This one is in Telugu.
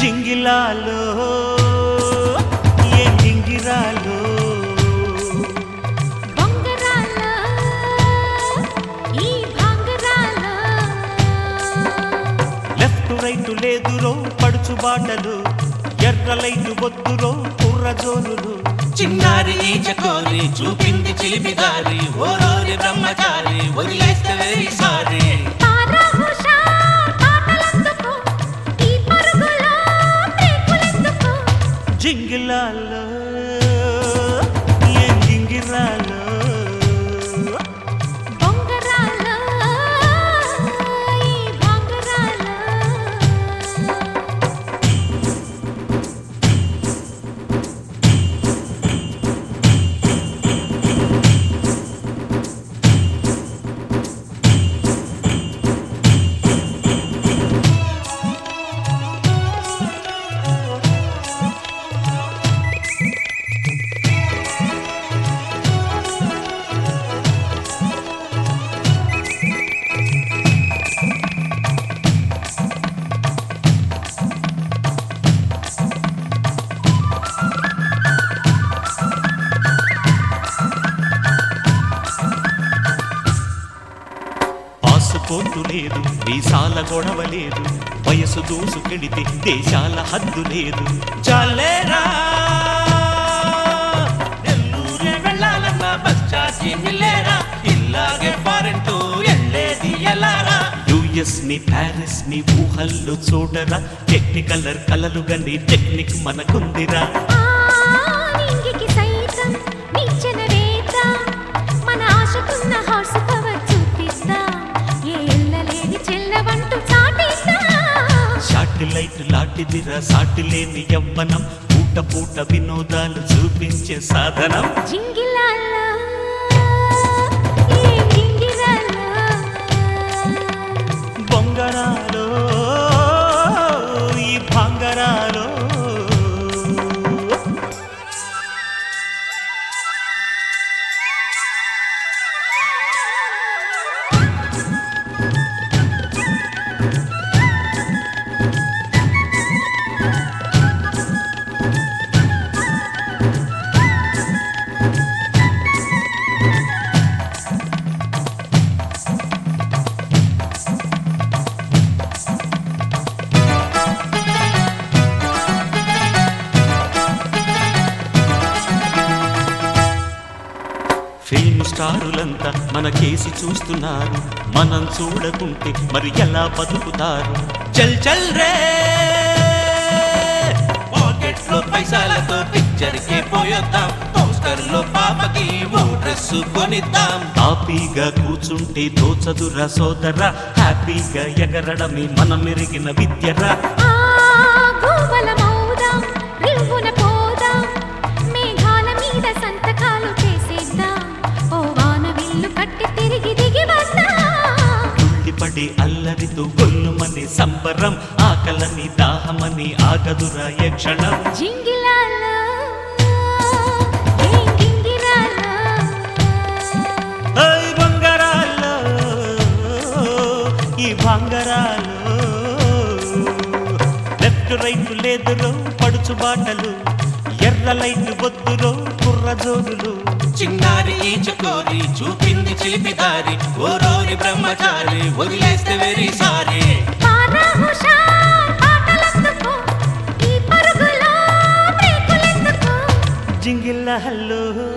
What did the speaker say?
జింగిలాలో ఏ జింగిరాలో బొంగరాల ఈ భాంగరాల లెఫ్ట్ రైట్ లేదురో పడుచు బాటలు ఎర్ర లైట్ వద్దురో కుర్ర జోనులు చిన్నారి ఈ చకోరి చూపింది చిలిపిదారి ఓరోరి బ్రహ్మచారి వదిలేస్తే వెరీ సారీ తారాహుషా పాటలందుకో ఈ పరుగులో బ్రేకులెందుకో జింగిలాలో ఏ జింగిరాలో బొంగరాల ఈ భాంగరాల పాసుపోటు లేదు వీసాల గొడవ లేదు వయసు దూసుకెడితే దేశాల హద్దు లేదు చాలేరా నెల్లూరే వెళ్ళాలన్నా బస్ ఛార్జీ మిల్లేరా ఇల్లాగే ఫారెన్ టు వెళ్ళేది ఎలారా యుఎస్ ని ప్యారిస్ ని ఊహల్లో చూడరా టెక్నికలర్ కలలుగని టెక్నిక్ మనకుందిరా ఆ నింగికి సైతం నిచ్చెన వేద్దాం మన ఆశకున్న హార్స్ పవర్ చూపిద్దాం ఏ ఎల్లలేని చెల్లవంటూ చాటిద్దాం శాటిలైట్ లాంటిదిరా సాటి లేని యవ్వనం పూట పూట వినోదాలు చూపించే సాధనం జింగిలాలా ఏ జింగిలాలా బొంగరాలో ఈ భాంగరాలో ఫిల్మ్ స్టారులంతా మన కేసి చూస్తున్నారు మనం చూడకుంటే మరి ఎలా బతుకుతారు చల్ చల్ రే పాకెట్ లో పైసలతో పిక్చర్ కి పోయొద్దాం పోస్టర్ లో పాపకి ఓ డ్రెస్ కొనిద్దాం హ్యాపీగా కూర్చుంటే దోచదురా సోదరా హ్యాపీగా ఎగరడమే మనం మెరిగిన విద్యరా ఆ గోవల మౌదాం రివ్వున పోదాం మేఘాల మీద సంతకాలు చేసేద్దాం ఓ వాన విల్లు కట్టి తిరిగి దిగి వద్దాం తుళ్ళిపడి అల్లరితో గొల్లుమని సంబరం ఆకలని దాహమని ఆగదురా ఏ క్షణం జింగిలాలా ఏ గింగిరాలా ఓయ్ బంగారాల్లో ఈ బంగారాలు లెఫ్ట్ రైట్ లేదురో పడుచు బాటలు ఎర్ర లైట్ వద్దురో కుర్ర జోరులు చిన్నారి ఈ చకోరి చూపింది చిలిపిదారి ఓరోరి బ్రహ్మచారి వదిలేస్తే వెరీ సారీ పారాహుషా పాటలందుకో ఈ పరుగులో బ్రేకులెందుకో జింగిల్ల హల్లో